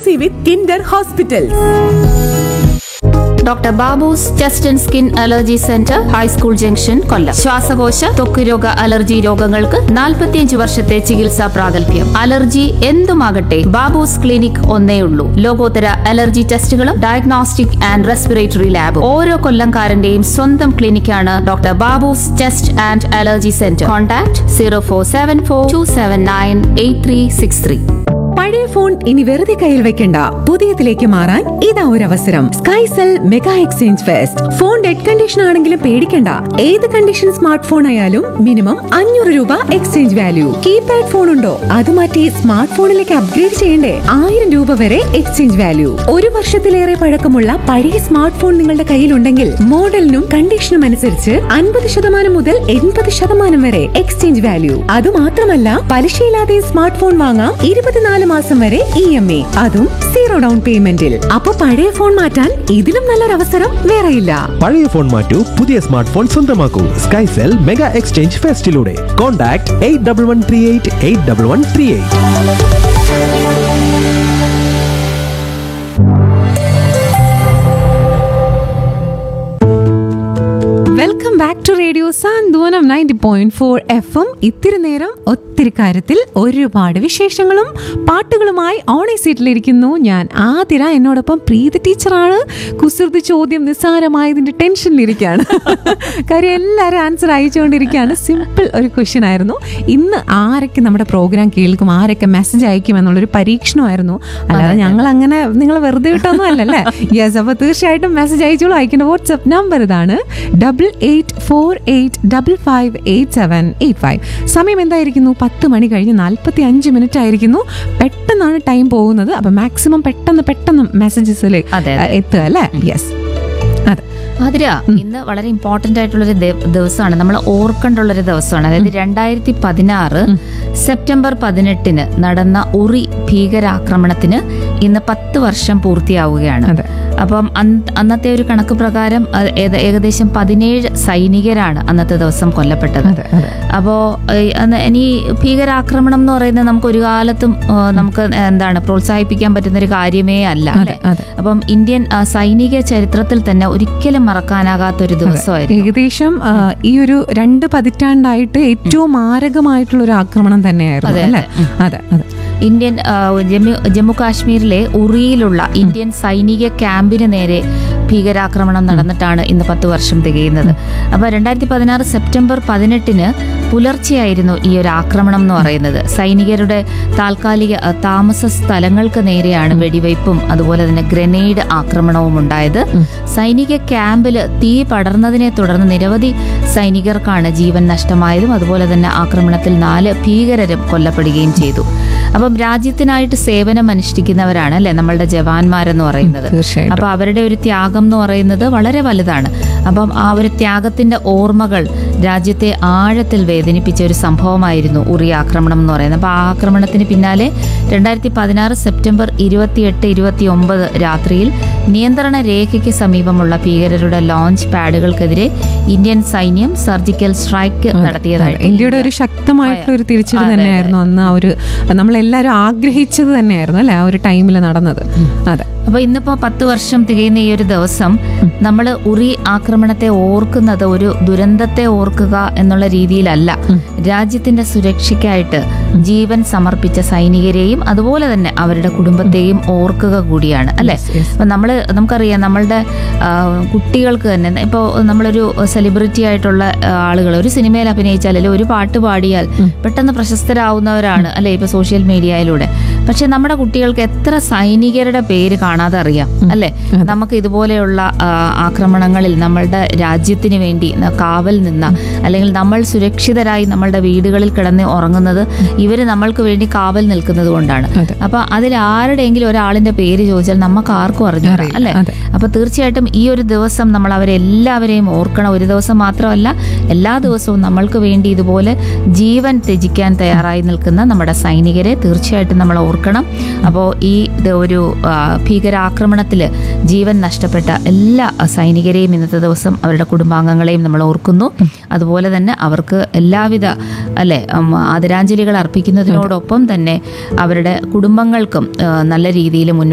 affiliated with Kinder Hospitals. Doctor Babu's chest and skin allergy centre high school junction Kollam ശ്വാസകോശ ത്വക്ക് രോഗ allergy രോഗങ്ങൾക്ക് 45 വർഷത്തെ ചികിത്സാ പ്രാഗൽഭ്യം അലർജി എന്തുമാകട്ടെ ബാബൂസ് ക്ലിനിക് ഒന്നേ ഉള്ളൂ ലോകോത്തര അലർജി ടെസ്റ്റുകളും ഡയഗ്നോസ്റ്റിക് ആൻഡ് റെസ്പിറേറ്ററി ലാബ് ഓരോ കൊല്ലംകാരന്റെയും സ്വന്തം ക്ലിനിക്കാണ് doctor Babu's chest and allergy centre contact zero four seven four two seven nine eight three six three പഴയ ഫോൺ ഇനി വെറുതെ കയ്യിൽ വെക്കണ്ട പുതിയതിലേക്ക് മാറാൻ ഇതാ ഒരു അവസരം Skycell mega exchange fest phone dead condition ആണെങ്കിലും പേടിക്കണ്ട ഏത് കണ്ടീഷൻ സ്മാർട്ട് ഫോൺ ആയാലും മിനിമം അഞ്ഞൂറ് രൂപ എക്സ്ചേഞ്ച് വാല്യൂ കീപാഡ് ഫോൺ ഉണ്ടോ അത് മാറ്റി സ്മാർട്ട് ഫോണിലേക്ക് അപ്ഗ്രേഡ് ചെയ്യണ്ടേ ആയിരം രൂപ വരെ എക്സ്ചേഞ്ച് വാല്യൂ ഒരു വർഷത്തിലേറെ പഴക്കമുള്ള പഴയ സ്മാർട്ട് ഫോൺ നിങ്ങളുടെ കയ്യിലുണ്ടെങ്കിൽ മോഡലിനും കണ്ടീഷനും അനുസരിച്ച് അൻപത് ശതമാനം മുതൽ എൺപത് ശതമാനം വരെ എക്സ്ചേഞ്ച് വാല്യൂ അത് മാത്രമല്ല പലിശയില്ലാതെ സ്മാർട്ട് ഫോൺ വാങ്ങാം ഇരുപത്തിനാല് മാസം വരെ ഇ എം എ അതും സീറോ ഡൗൺ പേയ്മെന്റിൽ അപ്പൊ പഴയ ഫോൺ മാറ്റാൻ ഇതിലും നല്ലൊരു അവസരം വേറെയില്ല പഴയ ഫോൺ മാറ്റൂ പുതിയ സ്മാർട്ട് ഫോൺ സ്വന്തമാക്കൂ സ്കൈസെൽ മെഗാ എക്സ്ചേഞ്ച് ഫെസ്റ്റിലൂടെ contact eight double one three eight eight double one three eight welcome back to radio Santhwanam ninety point four F M ഇത്തിരി നേരം ഒത്തിരി കാര്യത്തിൽ ഒരുപാട് വിശേഷങ്ങളും പാട്ടുകളുമായി ഓണി സീറ്റിലിരിക്കുന്നു ഞാൻ ആതിര എന്നോടൊപ്പം പ്രീതി ടീച്ചറാണ് കുസൃതി ചോദ്യം നിസ്സാരമായതിന്റെ ടെൻഷനിലിരിക്കുകയാണ് കാര്യം എല്ലാവരും ആൻസർ അയച്ചുകൊണ്ടിരിക്കുകയാണ് സിമ്പിൾ ഒരു ക്വസ്റ്റ്യൻ ആയിരുന്നു ഇന്ന് ആരൊക്കെ നമ്മുടെ പ്രോഗ്രാം കേൾക്കും ആരൊക്കെ മെസ്സേജ് അയക്കും എന്നുള്ളൊരു പരീക്ഷണമായിരുന്നു അല്ലാതെ ഞങ്ങൾ അങ്ങനെ നിങ്ങൾ വെറുതെ വിട്ടൊന്നും അല്ലല്ലേ യെസ് അപ്പോൾ തീർച്ചയായിട്ടും മെസ്സേജ് അയച്ചോളൂ അയക്കേണ്ട വാട്സ്ആപ്പ് നമ്പർ ഇതാണ് double eight four eight double five eight seven eight five സമയം എന്തായിരിക്കുന്നു പത്ത് മണി കഴിഞ്ഞ് നാൽപ്പത്തി അഞ്ച് മിനിറ്റ് ആയിരിക്കുന്നു പെട്ടെന്നാണ് ടൈം പോകുന്നത് അപ്പൊ മാക്സിമം പെട്ടെന്ന് പെട്ടെന്ന് മെസ്സേജസിൽ അതെ, അതെ. എത്തുക അല്ലേ യെസ് അതെ ആതിര ഇന്ന് വളരെ ഇമ്പോർട്ടന്റ് ആയിട്ടുള്ളൊരു ദി- ദിവസമാണ് നമ്മൾ ഓർക്കേണ്ടുള്ളൊരു ദിവസമാണ് അതായത് രണ്ടായിരത്തി പതിനാറ് സെപ്റ്റംബർ പതിനെട്ടിന് നടന്ന ഉറി ഭീകരാക്രമണത്തിന് ഇന്ന് പത്ത് വർഷം പൂർത്തിയാവുകയാണ് അതെ. അപ്പം അന്ന് അന്നത്തെ ഒരു കണക്ക് പ്രകാരം അത് ഏത- ഏകദേശം പതിനേഴ് സൈനികരാണ് അന്നത്തെ ദിവസം കൊല്ലപ്പെട്ടത് അതെ അതെ അപ്പോൾ ഇനി ഭീകരാക്രമണം എന്ന് പറയുന്നത് നമുക്ക് ഒരു കാലത്തും ആ, നമുക്ക് എന്താണ് പ്രോത്സാഹിപ്പിക്കാൻ പറ്റുന്ന ഒരു കാര്യമേ അല്ല അതെ അല്ലേ? അതെ അപ്പം ഇന്ത്യൻ ആ, സൈനിക ചരിത്രത്തിൽ തന്നെ ഒരിക്കലും മറക്കാനാകാത്ത ഒരു ദിവസമായിരുന്നു ഏകദേശം ആ, ഈ ഒരു രണ്ട് പതിറ്റാണ്ടായിട്ട് ഏറ്റവും മാരകമായിട്ടുള്ള ഒരു ആക്രമണം തന്നെയായിരുന്നു അതെ, അല്ലേ അതെ അതെ ഇന്ത്യൻ ആ, ജമ്മു ജമ്മു കാശ്മീരിലെ ഉറിയിലുള്ള ഇന്ത്യൻ സൈനിക ക്യാമ്പിന് നേരെ ഭീകരാക്രമണം നടന്നിട്ടാണ് ഇന്ന് പത്ത് വർഷം തികയുന്നത് അപ്പോൾ രണ്ടായിരത്തി പതിനാറ് സെപ്റ്റംബർ പതിനെട്ടിന് പുലർച്ചെയായിരുന്നു ഈ ഒരു ആക്രമണം എന്ന് പറയുന്നത് സൈനികരുടെ താൽക്കാലിക ആ, താമസ സ്ഥലങ്ങൾക്ക് നേരെയാണ് വെടിവയ്പും അതുപോലെ തന്നെ ഗ്രനേഡ് ആക്രമണവും ഉണ്ടായത് സൈനിക ക്യാമ്പിൽ തീ പടർന്നതിനെ തുടർന്ന് നിരവധി സൈനികർക്കാണ് ജീവൻ നഷ്ടമായതും അതുപോലെ തന്നെ ആക്രമണത്തിൽ നാല് ഭീകരരും കൊല്ലപ്പെടുകയും ചെയ്തു അപ്പം രാജ്യത്തിനായിട്ട് സേവനം അനുഷ്ഠിക്കുന്നവരാണ് അല്ലെ നമ്മളുടെ ജവാന്മാരെന്ന് പറയുന്നത് തീർച്ചയായിട്ടും അപ്പൊ അവരുടെ ഒരു ത്യാഗം എന്ന് പറയുന്നത് വളരെ വലുതാണ് അപ്പം ആ ഒരു ത്യാഗത്തിന്റെ ഓർമ്മകൾ രാജ്യത്തെ ആഴത്തിൽ വേദനിപ്പിച്ച ഒരു സംഭവമായിരുന്നു ഉറി ആക്രമണം എന്ന് പറയുന്നത് അപ്പൊ ആ ആക്രമണത്തിന് പിന്നാലെ രണ്ടായിരത്തി പതിനാറ് സെപ്റ്റംബർ ഇരുപത്തിയെട്ട് ഇരുപത്തി ഒമ്പത് രാത്രിയിൽ നിയന്ത്രണ രേഖയ്ക്ക് സമീപമുള്ള ഭീകരരുടെ ലോഞ്ച് പാഡുകൾക്കെതിരെ ഇന്ത്യൻ സൈന്യം സർജിക്കൽ സ്ട്രൈക്ക് നടത്തിയതായിട്ട് ഇന്ത്യയുടെ ഒരു ശക്തമായിട്ടുള്ള ഒരു തിരിച്ചടി അതെ, അതെ. തന്നെയായിരുന്നു അന്ന് ആ ഒരു നമ്മളെല്ലാവരും ആഗ്രഹിച്ചത് തന്നെയായിരുന്നു അല്ലെ ആ ഒരു ടൈമിൽ നടന്നത് അതെ അപ്പൊ ഇന്നിപ്പോ പത്ത് വർഷം തികയുന്ന ഈ ഒരു ദിവസം നമ്മൾ ഉറി ആക്രമണത്തെ ഓർക്കുന്നത് ഒരു ദുരന്തത്തെ ഓർക്കുക എന്നുള്ള രീതിയിലല്ല രാജ്യത്തിന്റെ സുരക്ഷയ്ക്കായിട്ട് ജീവൻ സമർപ്പിച്ച സൈനികരെയും അതുപോലെ തന്നെ അവരുടെ കുടുംബത്തെയും ഓർക്കുക കൂടിയാണ് അല്ലെ അപ്പൊ നമ്മള് നമുക്കറിയാം നമ്മളുടെ ആ, കുട്ടികൾക്ക് തന്നെ ഇപ്പോൾ നമ്മളൊരു സെലിബ്രിറ്റി ആയിട്ടുള്ള ആളുകൾ ഒരു സിനിമയിൽ അഭിനയിച്ചാൽ അല്ലെങ്കിൽ ഒരു പാട്ട് പാടിയാൽ പെട്ടെന്ന് പ്രശസ്തരാവുന്നവരാണ് അല്ലെ ഇപ്പൊ സോഷ്യൽ മീഡിയയിലൂടെ പക്ഷെ നമ്മുടെ കുട്ടികൾക്ക് എത്ര സൈനികരുടെ പേര് കാണാതെ അറിയാം അല്ലെ നമുക്ക് ഇതുപോലെയുള്ള ആ, ആക്രമണങ്ങളിൽ നമ്മളുടെ രാജ്യത്തിന് വേണ്ടി ന- കാവൽ നിന്ന അല്ലെങ്കിൽ നമ്മൾ സുരക്ഷിതരായി നമ്മളുടെ വീടുകളിൽ കിടന്ന് ഉറങ്ങുന്നത് ഇവര് നമ്മൾക്ക് വേണ്ടി കാവൽ നിൽക്കുന്നത് കൊണ്ടാണ് അതെ. അപ്പൊ അതിൽ ആരുടെയെങ്കിലും ഒരാളിന്റെ പേര് ചോദിച്ചാൽ നമുക്ക് ആർക്കും അറിഞ്ഞു അറിയില്ല. അല്ലെ അതെ. അപ്പൊ തീർച്ചയായിട്ടും ഈ ഒരു ദിവസം നമ്മൾ അവരെല്ലാവരെയും ഓർക്കണം ഒരു ദിവസം മാത്രമല്ല എല്ലാ ദിവസവും നമ്മൾക്ക് വേണ്ടി ഇതുപോലെ ജീവൻ ത്യജിക്കാൻ തയ്യാറായി നിൽക്കുന്ന നമ്മുടെ സൈനികരെ തീർച്ചയായിട്ടും നമ്മൾ ഓർക്കണം അപ്പോൾ ഈ ഇത് ഒരു ആ, ഭീകരാക്രമണത്തിൽ ജീവൻ നഷ്ടപ്പെട്ട എല്ലാ സൈനികരെയും ഇന്നത്തെ ദിവസം അവരുടെ കുടുംബാംഗങ്ങളെയും നമ്മൾ ഓർക്കുന്നു അതുപോലെ തന്നെ അവർക്ക് എല്ലാവിധ അല്ലെ ഉം, ആദരാഞ്ജലികൾ അർപ്പിക്കുന്നതിനോടൊപ്പം തന്നെ അവരുടെ കുടുംബങ്ങൾക്കും ആ, നല്ല രീതിയിൽ മുന്നോട്ട്